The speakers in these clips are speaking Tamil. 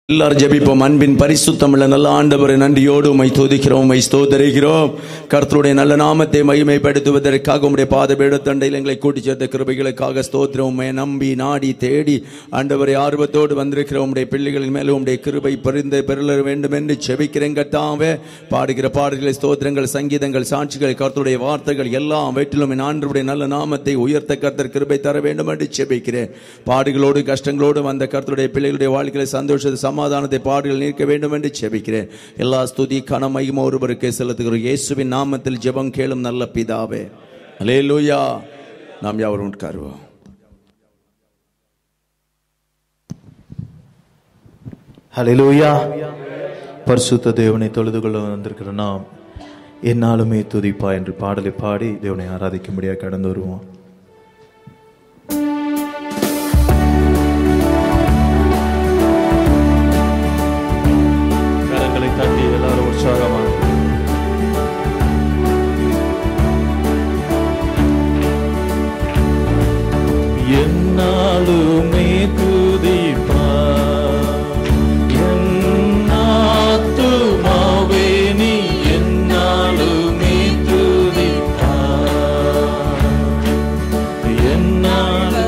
எல்லாரும் ஜெபிப்போம் அன்பின் பரிசுத்தமுள்ள நல்ல ஆண்டவரை நன்றியோடு உமை துதிக்கிறோம் உமை ஸ்தோதரிக்கிறோம் கர்த்தருடைய நல்ல நாமத்தை மகிமைப்படுத்துவதற்காக உம்முடைய பாதபீடத்தண்டையில் எங்களை கூட்டிச் சேர்த்த கிருபைகளுக்காக ஸ்தோத்திரம் உம்மை நம்பி நாடி தேடி ஆண்டவரை ஆர்வத்தோடு வந்திருக்கிற உம்முடைய பிள்ளைகளின் மேலும் உம்முடைய கிருபை பரிந்து பெருள வேண்டும் என்று செபிக்கிறேன் கர்த்தாவே பாடுகிற பாடல்களை ஸ்தோத்திரங்கள் சங்கீதங்கள் சாட்சிகள் கர்த்தருடைய வார்த்தைகள் எல்லாம் வெற்றிலும் என் ஆண்டவருடைய நல்ல நாமத்தை உயர்த்த கர்த்தர் கிருபை தர வேண்டும் என்று செபிக்கிறேன் பாடுகளோடு கஷ்டங்களோடு வந்த கர்த்தருடைய பிள்ளைகளுடைய வாழ்க்கையில சந்தோஷத்தை சமாதானத்தை பாடுகள் நீக்க வேண்டும் என்று செபிக்கிறேன் எல்லா ஸ்துதி கனமையும் ஒருவருக்கே செலுத்துகிறோம் இயேசுவின் நாமத்தில் ஜெபம் கேளும் நல்ல பிதாவே அல்லேலூயா நாம் யாவரும் உட்காருவோம் ஹalleluya பரிசுத்த தேவனை தொழுது கொள்ள வந்திருக்கிற நாம் என்னாலுமே துதிப்பா என்று பாடலை பாடி தேவனை ஆராதிக்கும்படியாக கடந்து வருவோம் கரங்களை தட்டி எல்லாரும் உற்சாகமாக என்னாலுமே துதிப்பா என் ஆத்துமாவே நீ என்னாலுமே துதிப்பா என்னாலும்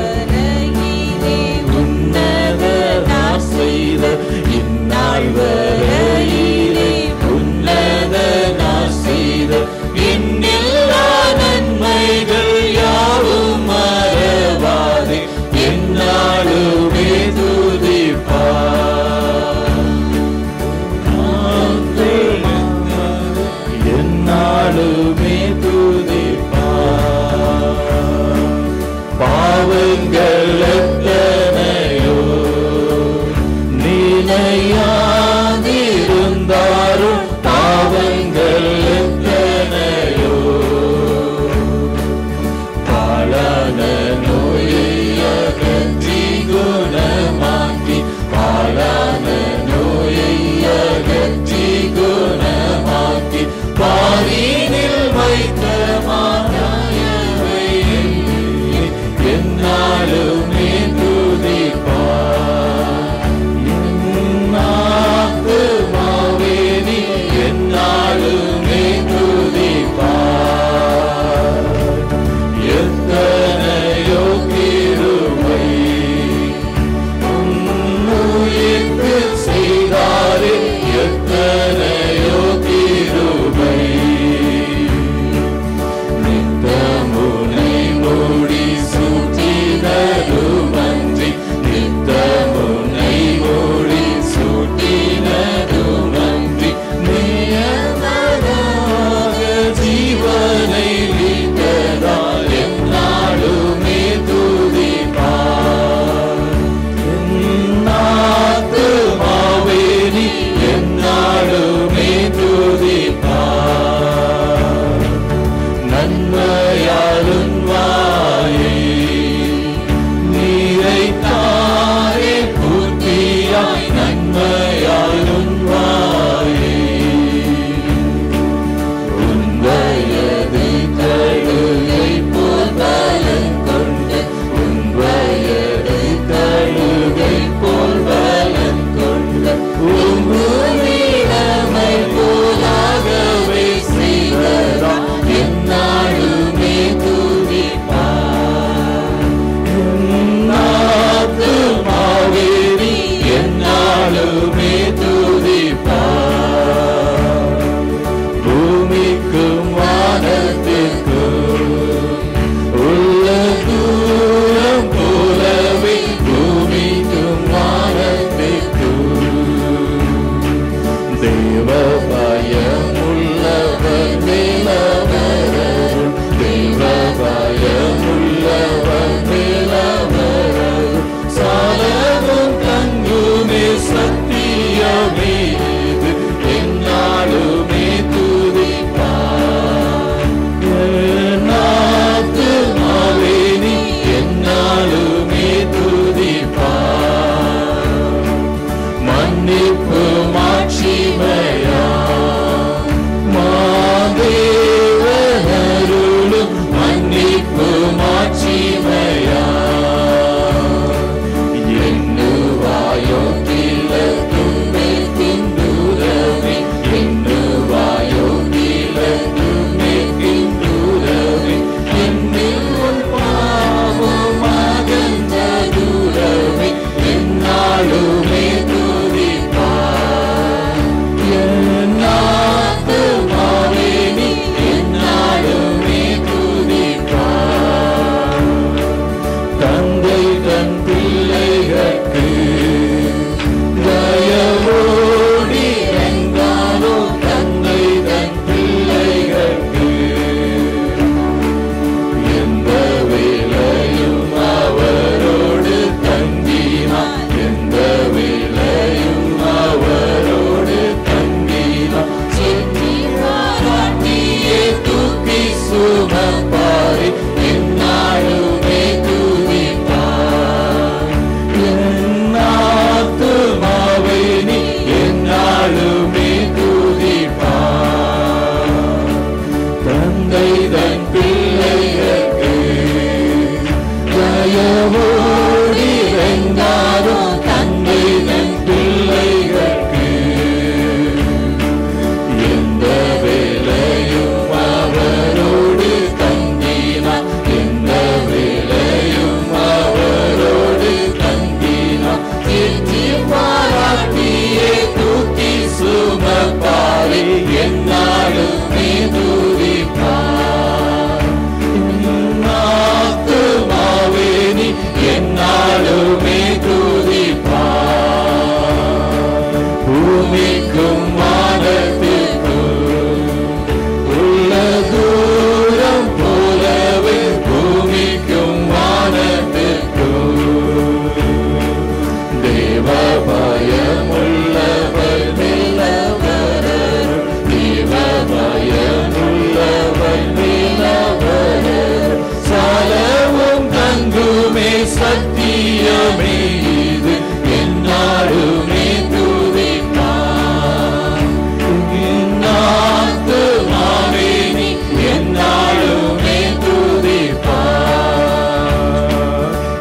உன்னதனார் செய்த இந்நாள் வரையிலே உன்னதனார் செய்த எண்ணில்லா நன்மைகள் யாவும் மறவாதே என்னாலுமே துதிப்பார் என்னாலுமே துதிப்பார் பாவங்கள் எத்தனையோ நினையாதிருந்தாரும் பாவங்கள் எத்தனையோ பாலான நோயை அகற்றி குணமாக்கி பாலான நோயை அகற்றி குணமாக்கி பாரினில் வைத்த மானாயவை என்னாலுமே துதிப்பார் என்னாத்துமாவே நீ என்னாலுமே துதிப்பார் எத்தனையோ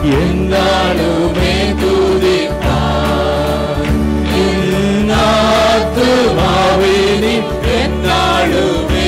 என்னாலுமே துதிப்பார் என் ஆத்துமாவே நீ என்னாலுமே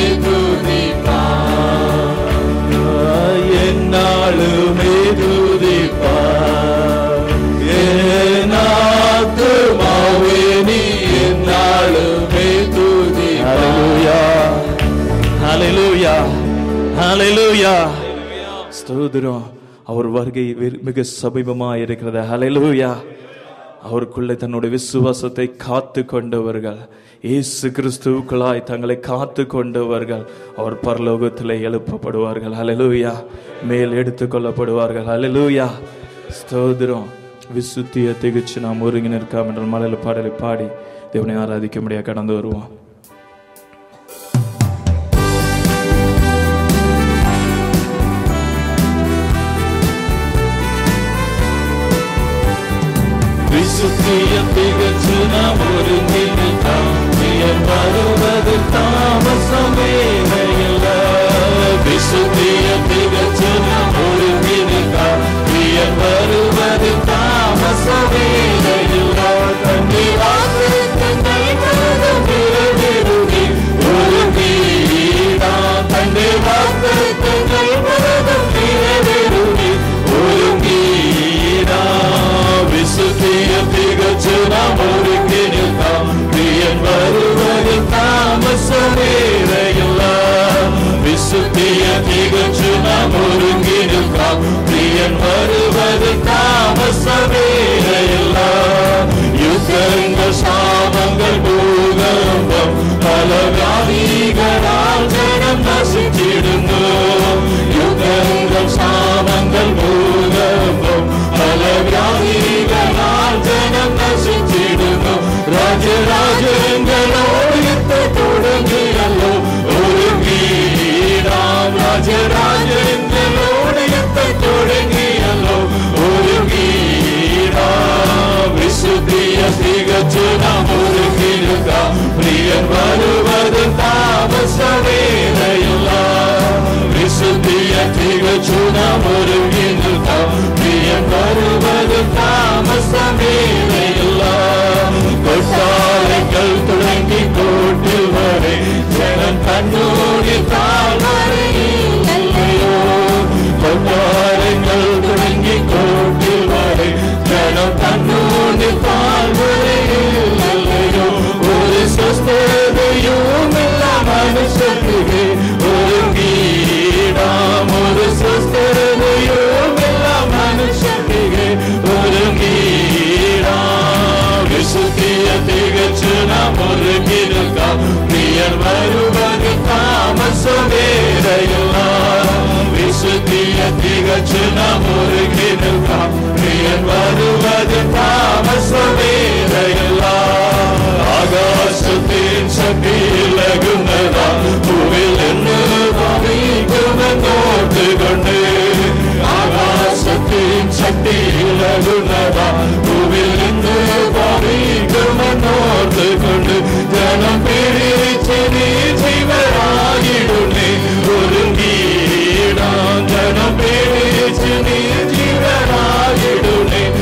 துதிப்பார் என்னாலுமே துதிப்பார் என் ஆத்துமாவே நீ என்னாலுமே துதிப்பார் ஹalleluya ஹalleluya ஸ்தோத்திரம் அவர் வருகை வெ- மிக சமீபமாக இருக்கிறது ஹalleluya அவருக்குள்ளே தன்னுடைய விசுவாசத்தை காத்து கொண்டவர்கள் இயேசு கிறிஸ்துவுக்குள்ளாய் தங்களை காத்து கொண்டவர்கள் அவர் பரலோகத்திலே எழுப்பப்படுவார்கள் ஹalleluya மேல் எடுத்துக் கொள்ளப்படுவார்கள் ஹalleluya ஸ்தோத்திரம் விசுத்திய திகச்சு நாம் ஒருங்கி நிற்காம என்ற மலையில பாடலை பாடி தேவனை ஆராதிக்க முடியாது கடந்து வருவோம் விசுத்திய திகச்சு நாம் ஒருங்கினில் வருவது தாமசமே இல்ல விசுத்திய திகச்சு நாம் ஒருங்கினில் வருவது தாமசமே இல்ல தண்ணி வாக்கு தந்தை ஒருங்கீடா தந்தை வாக்கு தந்தை ஒருங்கீடா விசுத்திய திகச்சு நாம் ஒருங்கி நிற்காம் பிரியன் வருவதில் தாமசமேறையில்ல விசுத்திய திகச்சு நாம் ஒருங்கி நிற்காம் பிரியன் வருவதில் தாமசமேறையில்ல யுத்தங்கள் சாபங்கள் பூகம்பம் பல வியாதிகளால் ஜனம் நசிச்சிடுന്നു யுத்தங்கள் சாபங்கள் பூகம்பம் பல வியாதிகளால் ஜனம் நசிச்சிடுന്നു രാജരാജങ്ങളോട് യുദ്ധ തുടങ്ങിയല്ലോ ഒരു ഗീടാം രാജരാജങ്ങളോട് യുദ്ധ തുടങ്ങിയല്ലോ ഒരു ഗീടാം വിശുദ്ധിയ തികച്ചു നാം ഒരു കിരുക പ്രിയൻ വരുவது താമസവേദയില്ല വിശുദ്ധിയ തികച്ചു നാം ഒരു കിരുക പ്രിയൻ വരുவது താമസവേദയില്ല കൊട്ടാരങ്ങൾ തുടങ്ങി കോട്ടിൽ വരെ ജനം കണ്ണൂരി താഴ്വരയില്ലയോ കൊട്ടാരങ്ങൾ തുടങ്ങി കോട്ടിൽ വരെ ജനം കണ്ണൂരി താഴ്വരയില്ലയോ ഒരു സ്വസ്ഥതയുമില്ല മനുഷ്യർക്ക് ഒരു ഗീടാം ഒരു സ്വസ്ഥതയുമില്ല മനുഷ്യർക്ക് ഒരു ഗീടാം വിശുദ്ധിയ തികച്ചു നാം ഒരുങ്ങിനിൽക്കാം പ്രിയർ വരുவது താമസമേറയില്ല വിശുദ്ധിയ തികച്ചു നാം ഒരുങ്ങിനിൽക്കാം പ്രിയർ വരുவது താമസമേറയില്ല ആകാശത്തിൻ ശക്തിയിലകുന്നതാ ഭൂവിൽ നിന്ന് ഭവിക്കുമെന്നോർത്തുകൊണ്ട് ആകാശത്തിൻ ശക്തിയിലകുന്നതാ ഭൂവിൽ നിന്ന് ഭവിക്കുമെന്നോർത്തുകൊണ്ട് ജനം പിടിച്ച് നീ ജീവരായിടുന്നേ ഒരുങ്ങീടാം ജനം പിടിച്ച് നീ ജീവരായിടുന്നേ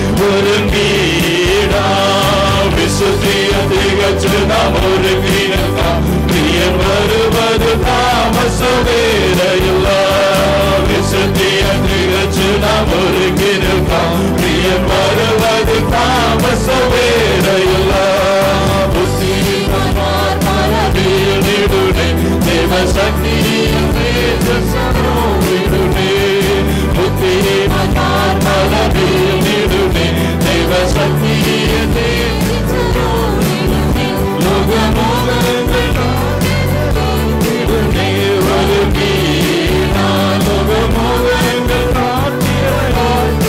ഒരുങ്ങീടാം വിശുദ്ധിയ തികച്ചു നാം ഒരുങ്ങിനിൽക്കാം പ്രിയൻ വരുவது താമസവേദയില്ല വിശുദ്ധിയ തികച്ചു നാം ഒരുങ്ങിനിൽക്കാം പ്രിയൻ വരുவது താമസവേദയില്ല ബുദ്ധിമാന്മാർ മറവിയിടുന്നേ ദൈവശക്തിയിൽ തേജസ്സോടിടുന്നേ ബുദ്ധിമാന്മാർ മറവിയിടുന്നേ ദൈവശക്തിയിൽ തേജസ്സോടിടുന്നേ ലോകമോഹങ്ങൾ കാത്തിടുന്നേ ഒരു വീണ ലോകമോഹങ്ങൾ കാത്തിടുന്നേ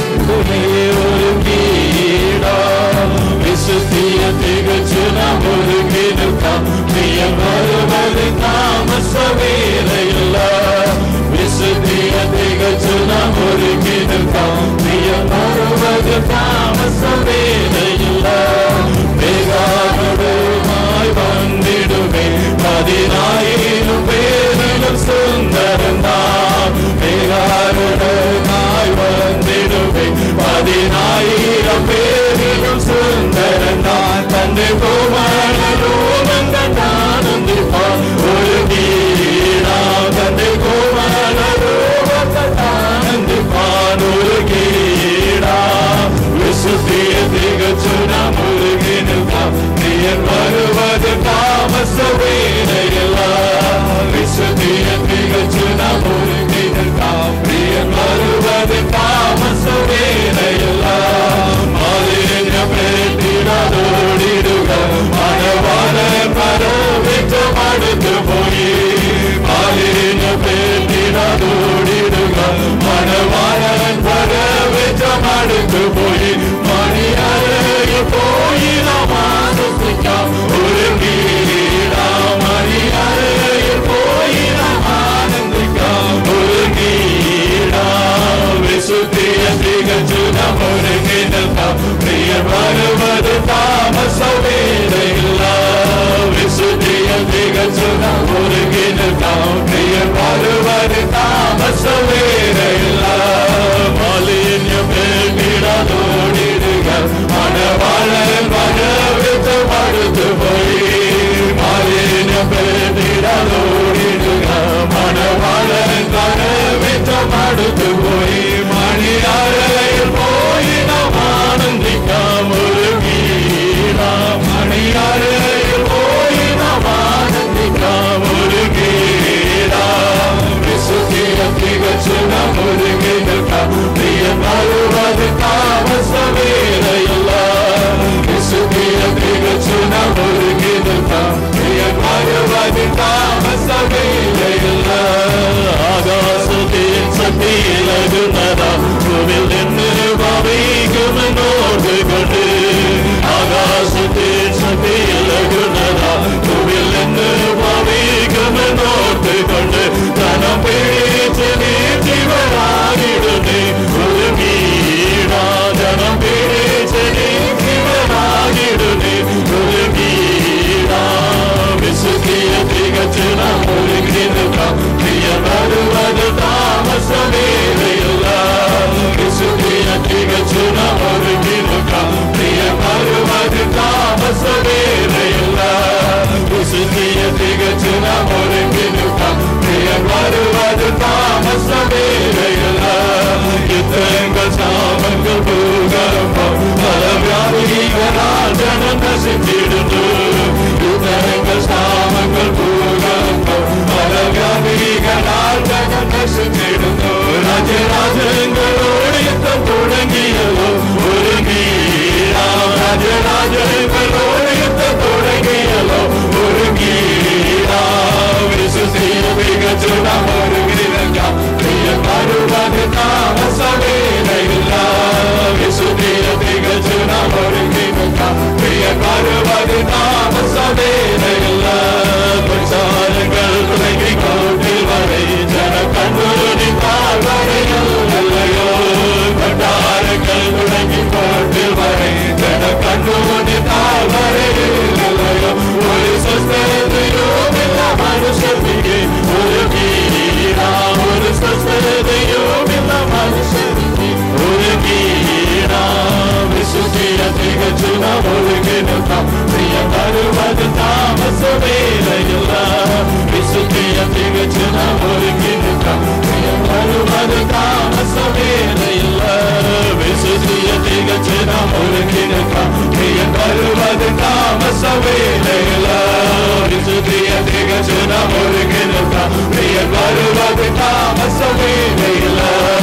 നാം അടുത്തു പോയി മണിയറയിൽ പോയി നാം ആശ്വസിക്കാം ഒരുങ്ങിയിടാം മണിയറയിൽ പോയി നാം ആനന്ദിക്കാം ഒരുങ്ങിയിടാം വിശുദ്ധിയ തികച്ചു നാം ഒരുങ്ങി നിൽക്കാം പ്രിയ വരുவது താമസവേദയില്ല വിശുദ്ധിയ തികച്ചു നാം ഒരുങ്ങി നിൽക്കാം പ്രിയ വരുவது താമസവേദയില്ല മാലിന്യം വേണ്ടിടതോടിടുക മണവാളൻ വരവിട്ട് മടുത്തു പോയി മാലിന്യം വേണ്ടിടതോടിടുക മണവാളൻ വരവിട്ട് മടുത്തു പോയി മണിയാരയിൽ പോയി നാം ആനന്ദിക്കാം ഒരു ഗീതാം മണിയാരയിൽ പോയി നാം ആനന്ദിക്കാം ഒരു ഗീതാം വിശുദ്ധിയ തികച്ചു നാം ഒരുങ്ങി നിൽക്കാം പ്രിയ വരുவது താമസവേലയില്ല വിശുദ്ധിയ തികച്ചു നാം ഒരുങ്ങി നിൽക്കാം പ്രിയ വരുவது താമസവേലയില്ല ആകാശത്തിൽ സത്യയിലകുന്നതാ ഭൂവിൽ നിന്ന് ഭവിക്കുമെന്നോർത്ത് കൊണ്ട് ആകാശത്തിൽ സത്യയിലകുന്നതാ ഭൂവിൽ നിന്ന് ഭവിക്കുമെന്നോർത്ത് കൊണ്ട് ധനം പിടിച്ച് നീതിവരാകിടുന്നേ ഒരു വീടാ ധനം പിടിച്ച് നീതിവരാകിടുന്നേ ഒരു വീടാ വിശുദ്ധിയ തികച്ചു നാം ഒരുങ്ങി നിൽക്കാം പ്രിയ വരുவது താമസമേറയില്ല വിശുദ്ധിയ തികച്ചു നാം ഒരുങ്ങി നിൽക്കാം പ്രിയ വരുவது താമസമേറയില്ല വിശുദ്ധിയ തികച്ചു നാം ഒരുങ്ങി നിൽക്കാം പ്രിയ വരുவது താമസമേറയില്ല യുദ്ധങ്ങൾ ശാപങ്ങൾ ഭൂകമ്പം ഫലവ്യാപികളാൽ ജനം നശിച്ചിടുന്നു യുദ്ധങ്ങൾ ശാപങ്ങൾ ഭൂകമ്പം ഫലവ്യാപികളാൽ ജനം നശിച്ചിടുന്നു രാജരാജങ്ങളോട് യുദ്ധം തുടങ്ങിയല്ലോ ഒരുങ്ങിയിടാം രാജരാജങ്ങളോട് യുദ്ധം തുടങ്ങിയല്ലോ ഒരുങ്ങിയിടാം വിശ്വസീയ മികച്ചു നാം ഒരുങ്ങിനിൽക്കാം പ്രിയ കരുവത് താമസവേലയില്ല വിശുദ്ധിയ തികച്ചു നാം ഒരുങ്ങി നിൽക്കാം പ്രിയ കരുവത് താമസവേലയില്ല പ്രചാരങ്ങൾ തുടങ്ങി കോട്ടിൽ വരെ ജന കണ്ണുരുടി താഴ്വരയല്ലയോ കൊട്ടാരങ്ങൾ തുടങ്ങി കോട്ടിൽ വരെ ജന കണ്ണുരുടി താഴ്വരയില്ലയോ ഒരു സ്വസ്ഥതയുമില്ല മനുഷ്യർക്ക് ഒരു ഗീത ഒരു സ്വസ്ഥതയുമില്ല മനുഷ്യർക്ക് ഒരു ഗീത വിശുദ്ധിയ തികച്ചു നാം ഒരുങ്ങി നിൽക്കാം പ്രിയ വരുவது താമസവേലയില്ല വിശുദ്ധിയ തികച്ചു നാം ഒരുങ്ങി നിൽക്കാം പ്രിയ വരുவது താമസവേലയില്ല വിശുദ്ധിയ തികച്ചു നാം ഒരുങ്ങി നിൽക്കാം പ്രിയ വരുவது താമസവേലയില്ല വിശുദ്ധിയ തികച്ചു നാം ഒരുങ്ങി നിൽക്കാം പ്രിയ വരുவது താമസവേലയില്ല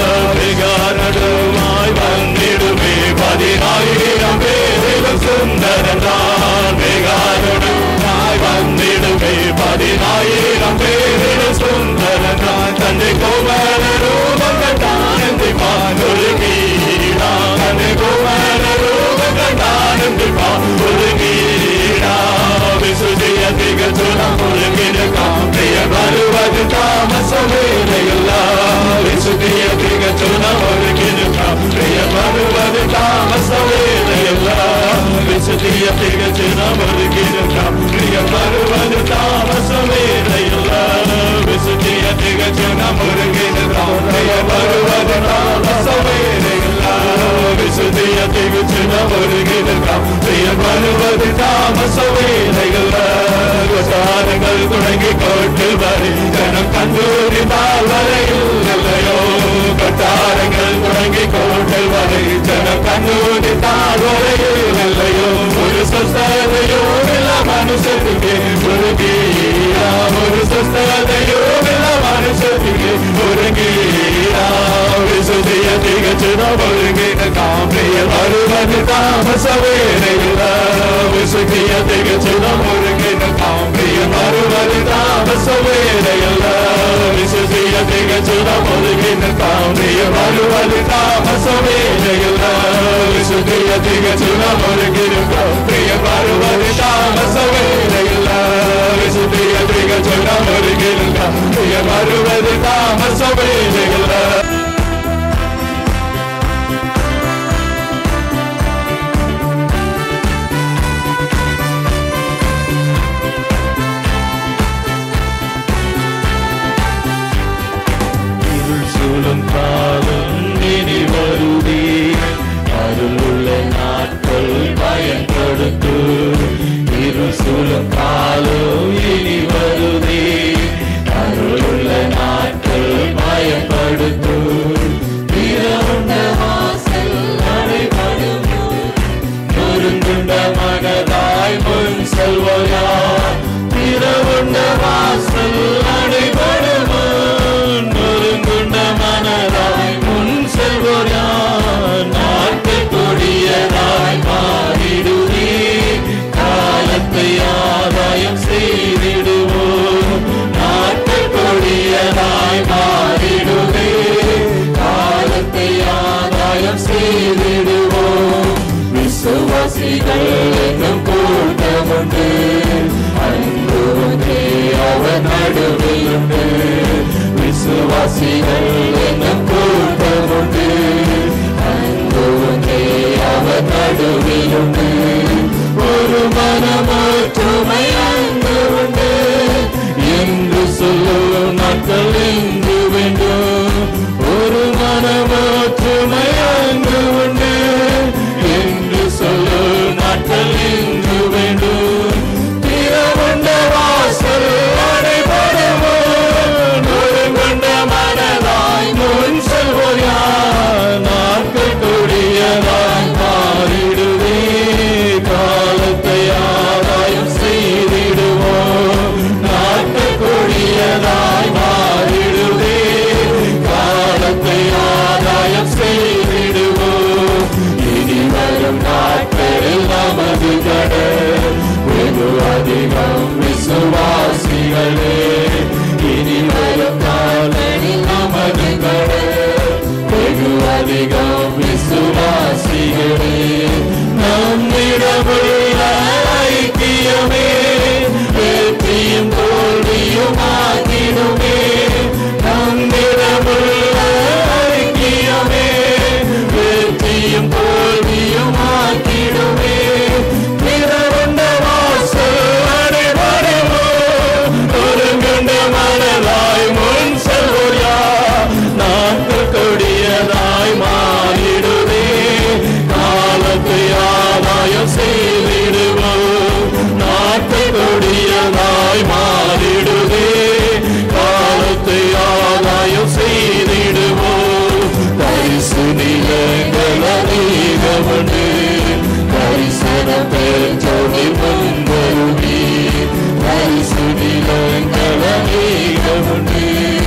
വികാരമായി വന്നിടുമേ പതിനായിരം പേരിലും സുന്ദരനാൻ വികാരമായി വന്നിടുമേ പതിനായിരം പേരിലും സുന്ദരനാൻ തന്റെ കോമല രൂപം കണ്ടാനന്ദിപ്പാൻ ഒരു ഗീത തന്റെ കോമല രൂപം കണ്ടാനന്ദിപ്പാൻ ഒരു ഗീത വിശുദ്ധിയ തികച്ചു നാം ഒരുങ്ങിനിൽക്കാം പ്രിയ വരുவது താമസവേലയില്ല വിശുദ്ധിയ തികച്ചു നാം ഒരുങ്ങിനിൽക്കാം പ്രിയ വരുவது താമസവേലയില്ല വിശുദ്ധിയ തികച്ചു നാം ഒരുങ്ങിനിൽക്കാം പ്രിയ വരുவது താമസവേലയില്ല വിശുദ്ധിയ തികച്ചു നാം ഒരുങ്ങിനിൽക്കാം പ്രിയ വരുவது താമസവേലയില്ല വിശുദ്ധിയ തികച്ചു നാം ഒരുങ്ങിനിൽക്കാം പ്രിയ വരുவது താമസവേലയില്ല കൊട്ടാരങ്ങൾ തുടങ്ങി കോട്ടിൽ വരെ ജനം കണ്ടൂരി താഴ്വരയില്ലയോ കൊട്ടാരങ്ങൾ തുടങ്ങി കോട്ടിൽ വരെ ജനം കണ്ടൂരി താഴ്വരയില്ലയോ ഒരു സ്വസ്ഥതയോടുള്ള മനുഷ്യർക്ക് ഒരു ഗീത ഒരു സ്വസ്ഥതയോടുള്ള മനുഷ്യർക്ക് ഒരു ഗീത വിശുദ്ധിയ തികച്ചു ഒരുങ്ങിന കാമ്രിയ വരുവന് താമസവേനയില്ല വിശുദ്ധിയ തികച്ചു ഒരുങ്ങിന കാമ്രിയ വരുവന് താമസവേനയില്ല വിശുദ്ധിയ തികച്ചു ഒരുങ്ങിന കാമ്രിയ വരുവന് താമസവേനയില്ല திகச்சுன முருகிருக்க பிரிய வருவது தாமச வேலையில்ல விசுதிய திகச்சுன முருகிருக்க பிரிய வருவது தாமச வேலையில்ல இருள் சூழும் காலம் இனி வருதே அருளுள்ள நாட்கள் பயன்படுத்து இருள் சூழும் காலம் இனி வருதே அருளுள்ள நாட்கள் பயன்படுத்து இரவுண்ட வாசல் நடைபடும் நொறுங்குண்ட மனதாய் முன் செல்வயா இரவுண்ட வாசல் நடைபடுமோ நொறுங்குண்ட மனதாய் முன் செல்வயா நாட்கள் கொடியதாய் மாறிடுவே காலத்தை ஆதாயம் செய்திடுவோம் நாட்கள் கொடியதாய் மாறிடுவே காலத்தை ஆதாயம் செய்திடுவோம் விசுவாசிகள் என்னும் கூட்டமுண்டு அன்பு ஒன்றே அவர் நடுவில் உண்டு விசுவாசிகள் என்னும் கூட்டமுண்டு அன்பு ஒன்றே அவர் நடுவில் உண்டு ஒரு மனமொற்றுமை அன்பு உண்டு என்று சொல்லும் நாட்கள் எங்கு வேண்டும் ஒரு மனமொற்றுமை அன்பு உண்டு என்று சொல்லும் நாட்கள் எங்கு வேண்டும் திறவுண்ட வாசல் அடைபடுமோ நொறுங்குண்ட மனதாய் முன் செல்வோர் யார் நாட்கள் கொடியதாய் மாறிடுவே காலத்தை ஆதாயம் செய்திடுவோம் நாட்கள் கொடியதாய் மாறிடுவே காலத்தை ஆதாயம் செய்திடுவோம் இனி வரும் நாட்களில் நமது கடல் வெகு அதிகம் விசுவாசிகளே இனி வரும் நாட்களில் நமது கடல் வெகு அதிகம் விசுவாசிகளே நம்மிடமுள்ள ஐக்கியமே வெற்றியும் தோல்வியும் ஆகிடுமே நம்மிடமுள்ள ஐக்கியமே வெற்றியும் தோல்வியும் ஆக்கிடுமே திறவுண்ட வாசல் அடைபடுமோ ஒருங்குண்ட மனதாய் முன் செல்வோர் யார் நாட்கள் கொடியதாய் மாறிடுவே காலத்தை ஆதாயம் செய்திடுவோம் நாட்கள் கொடியதாய் மாறிடுவே காலத்தை ஆதாயம் செய்திடுவோம் பரிசு நிலங்கள் அதிகமுண்டு தரிசனம் பெற்றோடி முன்வருவி பரிசு நிலங்கள் அதிகமுண்டு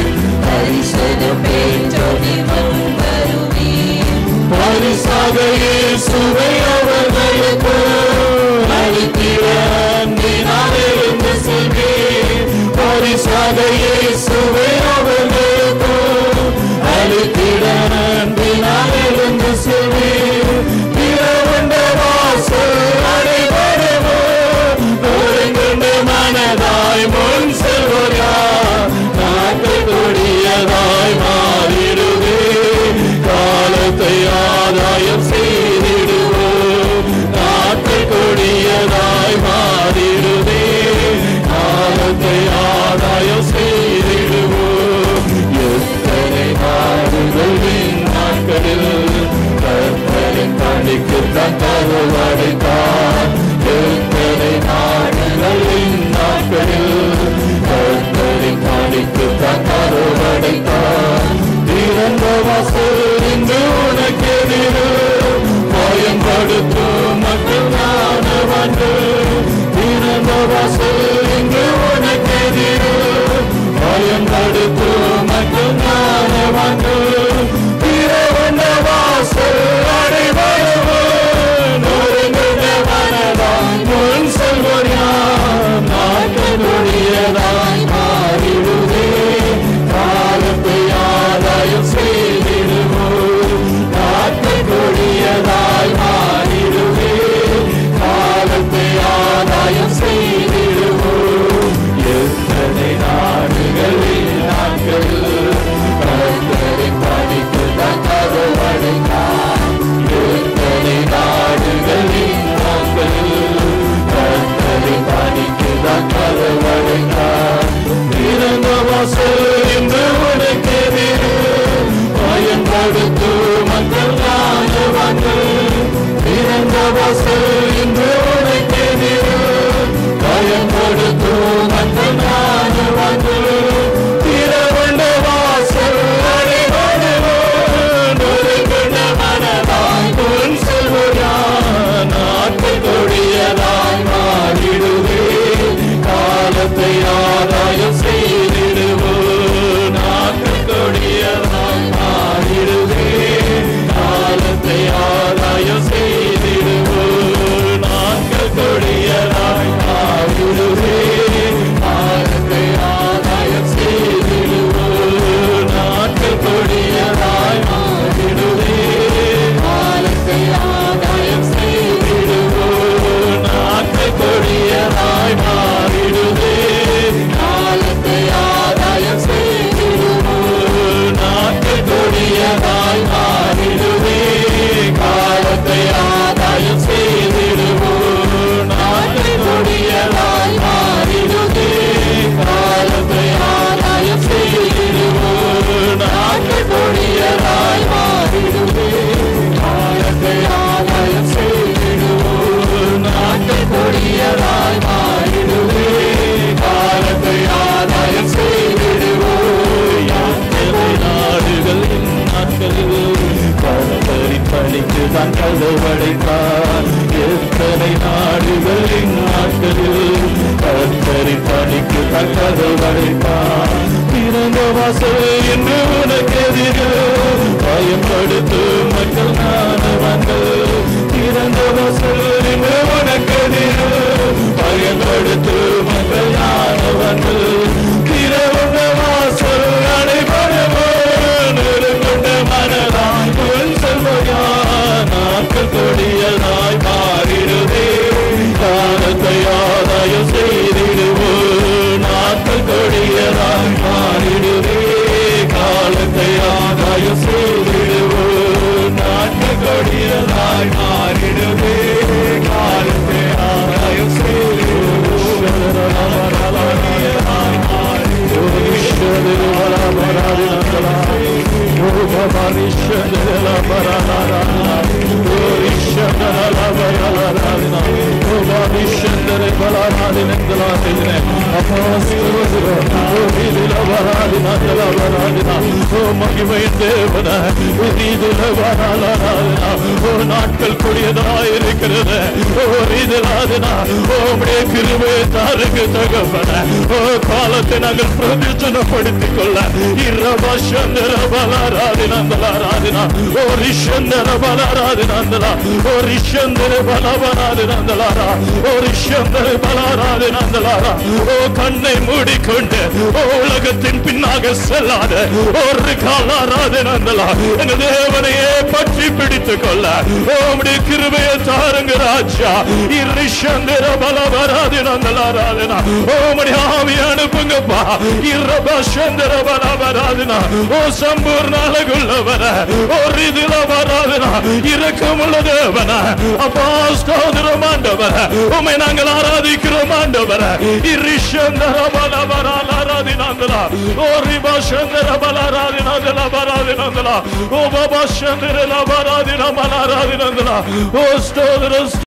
தரிசனம் பெற்றோடி முன்வருவி பரிசாக இயேசுவை அவர்களுக்கு அளித்திட அன்பினால் இருந்து செல்வேன் பரிசாக இயேசுவை அவர்களுக்கு அளித்திட அன்பினால் இருந்து செல்வேன் இரவுண்ட வாசல் அடைபடுமோ ஒருங்குண்ட மனதாய் முன் செல்வோர் யார் நாட்கள் கொடியதாய் மாறிடுவே காலத்தை ஆதாயம் செய்திடுவோம் நாட்கள் கொடியதாய் மாறிடுவே காலத்தை ஆதாயம் செய்திடுவோம் எத்தனை நாடுகள் நாட்களில் கர்த்தரின் பணிக்கு தன் கருவடைத்தான் எத்தனை நாடுகள் நாட்களில் கர்த்தரின் பணிக்கு தன் கருவடைத்தான் திறந்த வாசல் இன்று உனக்கு எதிரு பயன்படுத்தும் மக்கள் ஞானவான்கள் திறந்த வாசல் இன்று உனக்கு எதிரு பயன்படுத்தும் மக்கள் ஞானவான்கள் திறவந்த வாசல் அடைபடுவோம் நொறுங்குண்ட மனதாய் முன் செல்வோர் யார் நாட்கள் கொடியதாய் மாறிடுதே காலத்தை ஆதாயம் செய்திடுவோம் நாட்கள் கொடியதாய் மாறிடுதே பணிக்கு தான் கதவடைத்தார் எத்தனை நாடுகளின் நாட்களில் கத்தரின் பணிக்கு தான் கதவடைத்தார் திறந்த வாசல் என்று உனக்கு எதிர்கள் பயன்படுத்தும் மக்கள் நானவங்கள் திறந்த வாசல் என்று உனக்கு எதிர்கள் பயன்படுத்தும் மக்கள் நானவங்கள் திறந்த வாசல் அனைவரும் நெருங்கொண்ட மனதாய் உன் செல்வையா நாட்கள் கொடியதாய் மாறிடுதே காலத்தை ஆதாயம் செய்திடுவோம் நாட்கள் கொடியதாய் மாறிடுதே காலத்தை ஆதாயம் செய்திடுவோம் நாட்கள் கொடியதாய் மாறிடுதே காலத்தை ஆதாயம் நாட்கள் கூடியதாயிருக்கிறது ஓமுடைய கிருபை தாருக்கு தகப்பன ஓ காலத்தை நாங்கள் பிரயோஜனப்படுத்திக் கொள்ள இரபா சந்திர பலராதினந்தலாராதினா ஓ ரிஷந்தர பலராதினந்தலா ஓ ரிஷந்தர பலபராதினந்தலாரா ஓ ரிஷந்தர பலராதினந்தலாரா ஓ கண்ணை மூடிக்கொண்டு ஓ உலகத்தின் பின்னாக செல்லாத ஒரு காலாராதினந்தலா என் தேவனையே பற்றி பிடித்துக் கொள்ள ஓமுடைய கிருபையை தாருங்க ராஜா இரிஷந்திர பலபராதினந்தலாராதினா ஓமுடைய ஆவி அனுப்புங்கப்பா இரபசந்திர பலபராதினா ஓ சம்பூர்ண அழகுள்ளவர ஓ ரிதில வராதினா இரக்கமுள்ள தேவன அப்பா ஸ்தோத்திரம் ஆண்டவர உமை நாங்கள் ஆராதிக்கிறோம் ஆண்டவர இரிஷந்திர பலபராதினாந்தலா ஓ ரிபசந்திர பலராதினாந்தலா பராதினாந்தலா ஓ பபசந்திர பராதினா பலராதினாந்தலா ஓ ஸ்தோத்திரம்